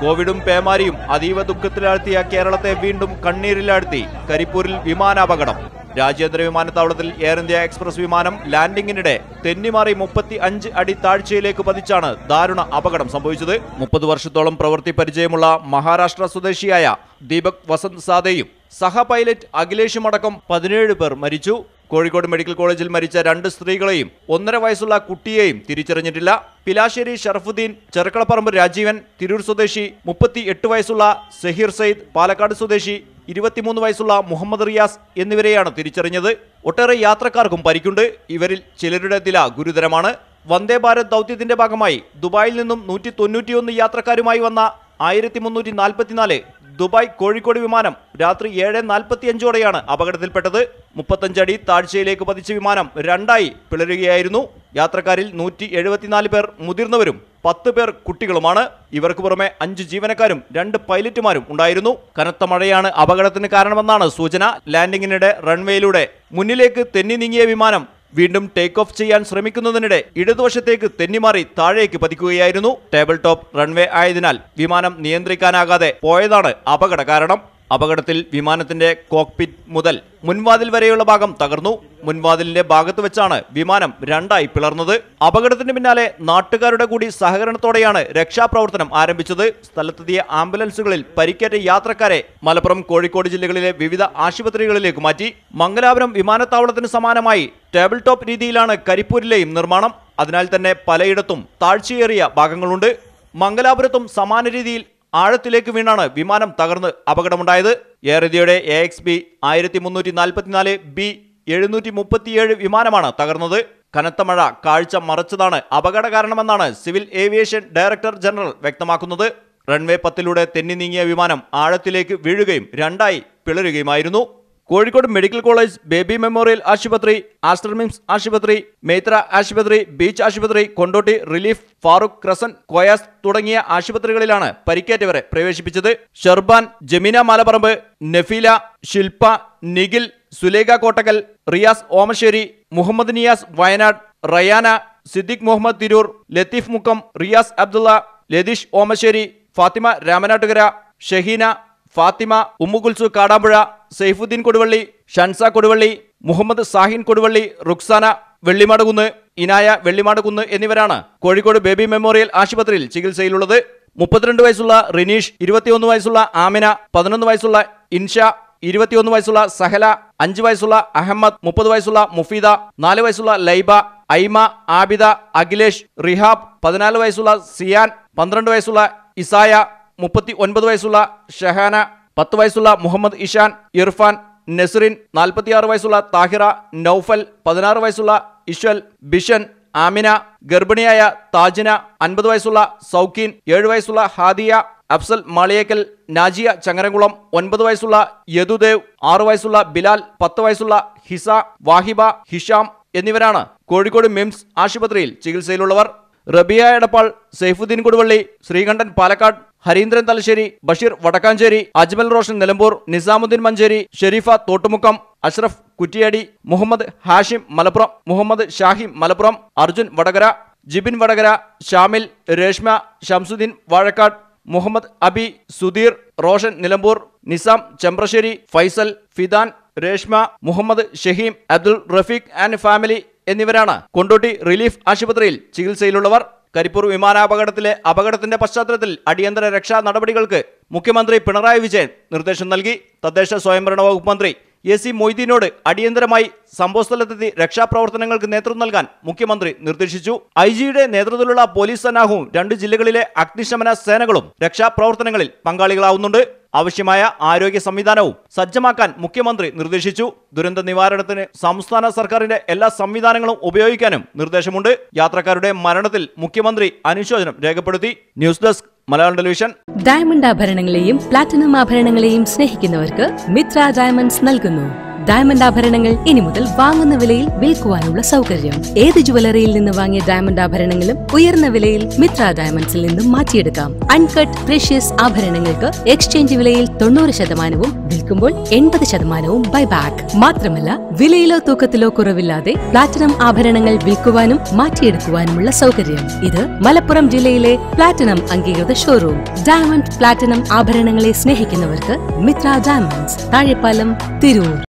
കോവിഡും പേമാരിയും അതീവ ദുഃഖത്തിലാഴ്ത്തിയ കേരളത്തെ വീണ്ടും കണ്ണീരിലാഴ്ത്തി കരിപ്പൂരിൽ വിമാനാപകടം രാജ്യാന്തര വിമാനത്താവളത്തിൽ എയർ ഇന്ത്യ എക്സ്പ്രസ് വിമാനം ലാൻഡിംഗിനിടെ തെന്നിമാറി മുപ്പത്തി അഞ്ച് അടി താഴ്ചയിലേക്ക് പതിച്ചാണ് ദാരുണ അപകടം സംഭവിച്ചത് മുപ്പത് വർഷത്തോളം പ്രവൃത്തി പരിചയമുള്ള മഹാരാഷ്ട്ര സ്വദേശിയായ ദീപക് വസന്ത് സാദയും സഹ പൈലറ്റ് അഖിലേഷും അടക്കം പതിനേഴ് പേർ മരിച്ചു കോഴിക്കോട് മെഡിക്കൽ കോളേജിൽ മരിച്ച രണ്ട് സ്ത്രീകളെയും ഒന്നര വയസ്സുള്ള കുട്ടിയെയും തിരിച്ചറിഞ്ഞിട്ടില്ല പിലാശ്ശേരി ഷറഫുദ്ദീൻ ചെറുക്കളപ്പറമ്പ് രാജീവൻ തിരൂർ സ്വദേശി മുപ്പത്തി എട്ട് വയസ്സുള്ള സഹീർ സയ്യിദ് പാലക്കാട് സ്വദേശി ഇരുപത്തിമൂന്ന് വയസ്സുള്ള മുഹമ്മദ് റിയാസ് എന്നിവരെയാണ് തിരിച്ചറിഞ്ഞത് ഒട്ടേറെ യാത്രക്കാർക്കും പരിക്കുണ്ട് ഇവരിൽ ചിലരുടെ നില ഗുരുതരമാണ് വന്ദേ ഭാരത് ദൗത്യത്തിന്റെ ഭാഗമായി ദുബായിൽ നിന്നും നൂറ്റി തൊണ്ണൂറ്റിയൊന്ന് യാത്രക്കാരുമായി വന്ന ആയിരത്തി മുന്നൂറ്റി നാൽപ്പത്തിനാല് ദുബായ് കോഴിക്കോട് വിമാനം രാത്രി ഏഴ് നാൽപ്പത്തിയഞ്ചോടെയാണ് അപകടത്തിൽപ്പെട്ടത് മുപ്പത്തഞ്ചടി താഴ്ചയിലേക്ക് പതിച്ച വിമാനം രണ്ടായി പിളരുകയായിരുന്നു യാത്രക്കാരിൽ നൂറ്റി എഴുപത്തിനാല് പേർ മുതിർന്നവരും പത്ത് പേർ കുട്ടികളുമാണ് ഇവർക്ക് പുറമെ അഞ്ച് ജീവനക്കാരും രണ്ട് പൈലറ്റുമാരും ഉണ്ടായിരുന്നു കനത്ത മഴയാണ് അപകടത്തിന് കാരണമെന്നാണ് സൂചന ലാൻഡിങ്ങിനിടെ റൺവേയിലൂടെ മുന്നിലേക്ക് തെന്നി നീങ്ങിയ വിമാനം വീണ്ടും ടേക്ക് ഓഫ് ചെയ്യാൻ ശ്രമിക്കുന്നതിനിടെ ഇടതുവശത്തേക്ക് തെന്നിമാറി താഴേക്ക് പതിക്കുകയായിരുന്നു ടേബിൾ ടോപ്പ് റൺവേ ആയതിനാൽ വിമാനം നിയന്ത്രിക്കാനാകാതെ പോയതാണ് അപകട കാരണം അപകടത്തിൽ വിമാനത്തിന്റെ കോക്പിറ്റ് മുതൽ മുൻവാതിൽ വരെയുള്ള ഭാഗം തകർന്നു മുൻവാതിലിന്റെ ഭാഗത്ത് വെച്ചാണ് വിമാനം രണ്ടായി പിളർന്നത് അപകടത്തിന് പിന്നാലെ നാട്ടുകാരുടെ കൂടി സഹകരണത്തോടെയാണ് രക്ഷാപ്രവർത്തനം ആരംഭിച്ചത് സ്ഥലത്തെത്തിയ ആംബുലൻസുകളിൽ പരിക്കേറ്റ യാത്രക്കാരെ മലപ്പുറം കോഴിക്കോട് ജില്ലകളിലെ വിവിധ ആശുപത്രികളിലേക്ക് മാറ്റി മംഗലാപുരം വിമാനത്താവളത്തിന് സമാനമായി ടേബിൾ ടോപ്പ് രീതിയിലാണ് കരിപ്പൂരിലെയും നിർമ്മാണം അതിനാൽ തന്നെ പലയിടത്തും താഴ്ചയേറിയ ഭാഗങ്ങളുണ്ട് മംഗലാപുരത്തും സമാന രീതിയിൽ ആഴത്തിലേക്ക് വീണാണ് വിമാനം തകർന്ന് അപകടമുണ്ടായത് എയർ ഇന്ത്യയുടെ എ എക്സ് ബി ആയിരത്തി മുന്നൂറ്റി നാൽപ്പത്തിനാല് ബി എഴുന്നൂറ്റി മുപ്പത്തിയേഴ് വിമാനമാണ് തകർന്നത് കനത്ത മഴ കാഴ്ച മറച്ചതാണ് അപകട കാരണമെന്നാണ് സിവിൽ ഏവിയേഷൻ ഡയറക്ടർ ജനറൽ വ്യക്തമാക്കുന്നത് റൺവേ പത്തിലൂടെ തെന്നി നീങ്ങിയ വിമാനം ആഴത്തിലേക്ക് വീഴുകയും രണ്ടായി പിളരുകയുമായിരുന്നു Kozhikode medical college baby memorial ആശുപത്രി ആസ്റ്റർ മിംസ് ആശുപത്രി മേത്ര ആശുപത്രി ബീച്ച് ആശുപത്രി കൊണ്ടോട്ടി റിലീഫ് ഫാറൂഖ് ക്രസൻ കോയാസ് തുടങ്ങിയ ആശുപത്രികളിലാണ് പരിക്കേറ്റവരെ പ്രവേശിപ്പിച്ചത് ഷെർബാൻ ജമീന മാലപ്പറമ്പ് നഫീല ശിൽപ നിഖിൽ സുലേഖ കോട്ടക്കൽ റിയാസ് ഓമശ്ശേരി മുഹമ്മദ് നിയാസ് വയനാട് റയാന സിദ്ദിഖ് മുഹമ്മദ് തിരൂർ ലത്തീഫ് മുക്കം റിയാസ് അബ്ദുള്ള ലതീഷ് ഓമശ്ശേരി ഫാത്തിമ രാമനാട്ടുകര ഷഹീന ഫാത്തിമ ഉമ്മുകുൽസു കാടാമ്പുഴ സൈഫുദ്ദീൻ കൊടുവള്ളി ഷൻസ കൊടുവള്ളി മുഹമ്മദ് സാഹിൻ കൊടുവള്ളി റുക്സാന വെള്ളിമാടുകുന്ന് ഇനായ വെള്ളിമാടുകുന്ന് എന്നിവരാണ് കോഴിക്കോട് ബേബി മെമ്മോറിയൽ ആശുപത്രിയിൽ ചികിത്സയിലുള്ളത് മുപ്പത്തിരണ്ട് വയസ്സുള്ള റിനീഷ് ഇരുപത്തിയൊന്ന് വയസ്സുള്ള ആമിന പതിനൊന്ന് വയസ്സുള്ള ഇൻഷ ഇരുപത്തിയൊന്ന് വയസ്സുള്ള സഹല അഞ്ച് വയസ്സുള്ള അഹമ്മദ് മുപ്പത് വയസ്സുള്ള മുഫീദ നാല് വയസ്സുള്ള ലൈബ ഐമ ആബിദ അഖിലേഷ് റിഹാബ് പതിനാല് വയസ്സുള്ള സിയാൻ പന്ത്രണ്ട് വയസ്സുള്ള ഇസായ മുപ്പത്തി ഒൻപത് വയസ്സുള്ള ഷഹാന പത്ത് വയസ്സുള്ള മുഹമ്മദ് ഇഷാൻ ഇർഫാൻ നസ്റിൻ നാൽപ്പത്തിയാറ് വയസ്സുള്ള താഹിറ നൌഫൽ പതിനാറ് വയസ്സുള്ള ഇഷ്വൽ ബിഷൻ ആമിന ഗർഭിണിയായ താജിന അൻപത് വയസ്സുള്ള സൗക്കീൻ ഏഴ് വയസ്സുള്ള ഹാദിയ അഫ്സൽ മാളിയേക്കൽ നാജിയ ചങ്ങരംകുളം ഒൻപത് വയസ്സുള്ള യദുദേവ് ആറു വയസ്സുള്ള ബിലാൽ പത്ത് വയസ്സുള്ള ഹിസ വാഹിബ ഹിഷാം എന്നിവരാണ് കോഴിക്കോട് മിംസ് ആശുപത്രിയിൽ ചികിത്സയിലുള്ളവർ റബിയ എടപ്പാൾ സൈഫുദ്ദീൻ കൊടുവള്ളി ശ്രീകണ്ഠൻ പാലക്കാട് ഹരീന്ദ്രൻ തലശ്ശേരി ബഷീർ വടക്കാഞ്ചേരി അജ്മൽ റോഷൻ നിലമ്പൂർ നിസാമുദ്ദീൻ മഞ്ചേരി ഷെരീഫ തോട്ടുമുക്കം അഷ്റഫ് കുറ്റിയാടി മുഹമ്മദ് ഹാഷിം മലപ്പുറം മുഹമ്മദ് ഷാഹിം മലപ്പുറം അർജുൻ വടകര ജിബിൻ വടകര ഷാമിൽ രേഷ്മ ഷംസുദ്ദീൻ വാഴക്കാട് മുഹമ്മദ് അബി സുധീർ റോഷൻ നിലമ്പൂർ നിസാം ചെമ്പ്രശ്ശേരി ഫൈസൽ ഫിദാൻ രേഷ്മ മുഹമ്മദ് ഷഹീം അബ്ദുൾ റഫീഖ് ആൻഡ് ഫാമിലി എന്നിവരാണ് കൊണ്ടോട്ടി റിലീഫ് ആശുപത്രിയിൽ ചികിത്സയിലുള്ളവർ കരിപ്പൂർ വിമാനാപകടത്തിലെ അപകടത്തിന്റെ പശ്ചാത്തലത്തിൽ അടിയന്തര രക്ഷാ നടപടികൾക്ക് മുഖ്യമന്ത്രി പിണറായി വിജയൻ നിർദ്ദേശം നൽകി തദ്ദേശ സ്വയംഭരണ വകുപ്പ് മന്ത്രി എ സി മൊയ്തീനോട് അടിയന്തരമായി സംഭവസ്ഥലത്തെത്തി രക്ഷാപ്രവർത്തനങ്ങൾക്ക് നേതൃത്വം നൽകാൻ മുഖ്യമന്ത്രി നിർദ്ദേശിച്ചു ഐ ജിയുടെ നേതൃത്വത്തിലുള്ള പോലീസ് സന്നാഹവും രണ്ട് ജില്ലകളിലെ അഗ്നിശമന സേനകളും രക്ഷാപ്രവർത്തനങ്ങളിൽ പങ്കാളികളാവുന്നുണ്ട് ആവശ്യമായ ആരോഗ്യ സംവിധാനവും സജ്ജമാക്കാൻ മുഖ്യമന്ത്രി നിർദ്ദേശിച്ചു ദുരന്ത നിവാരണത്തിന് സംസ്ഥാന സർക്കാരിന്റെ എല്ലാ സംവിധാനങ്ങളും ഉപയോഗിക്കാനും നിർദ്ദേശമുണ്ട് യാത്രക്കാരുടെ മരണത്തിൽ മുഖ്യമന്ത്രി അനുശോചനം രേഖപ്പെടുത്തി news desk Malayalam television diamond ആഭരണങ്ങളെയും പ്ലാറ്റിനം ആഭരണങ്ങളെയും സ്നേഹിക്കുന്നവർക്ക് മിത്ര ഡയമണ്ട്സ് നൽകുന്നു ഡയമണ്ട് ആഭരണങ്ങൾ ഇനി മുതൽ വാങ്ങുന്ന വിലയിൽ വിൽക്കുവാനുള്ള സൗകര്യം ഏത് ജുവലറിയിൽ നിന്ന് വാങ്ങിയ ഡയമണ്ട് ആഭരണങ്ങളും ഉയർന്ന വിലയിൽ മിത്ര ഡയമണ്ട്സിൽ നിന്നും മാറ്റിയെടുക്കാം അൺകട്ട് പ്രഷ്യസ് ആഭരണങ്ങൾക്ക് എക്സ്ചേഞ്ച് വിലയിൽ തൊണ്ണൂറ് ശതമാനവും വിൽക്കുമ്പോൾ എൺപത് ശതമാനവും ബൈബാക്ക് മാത്രമല്ല വിലയിലോ തൂക്കത്തിലോ കുറവില്ലാതെ പ്ലാറ്റിനം ആഭരണങ്ങൾ വിൽക്കുവാനും മാറ്റിയെടുക്കുവാനുമുള്ള സൗകര്യം ഇത് മലപ്പുറം ജില്ലയിലെ പ്ലാറ്റിനം അംഗീകൃത ഷോറൂം ഡയമണ്ട് പ്ലാറ്റിനം ആഭരണങ്ങളെ സ്നേഹിക്കുന്നവർക്ക് മിത്ര ഡയമണ്ട്സ് താഴെപ്പാലം തിരൂർ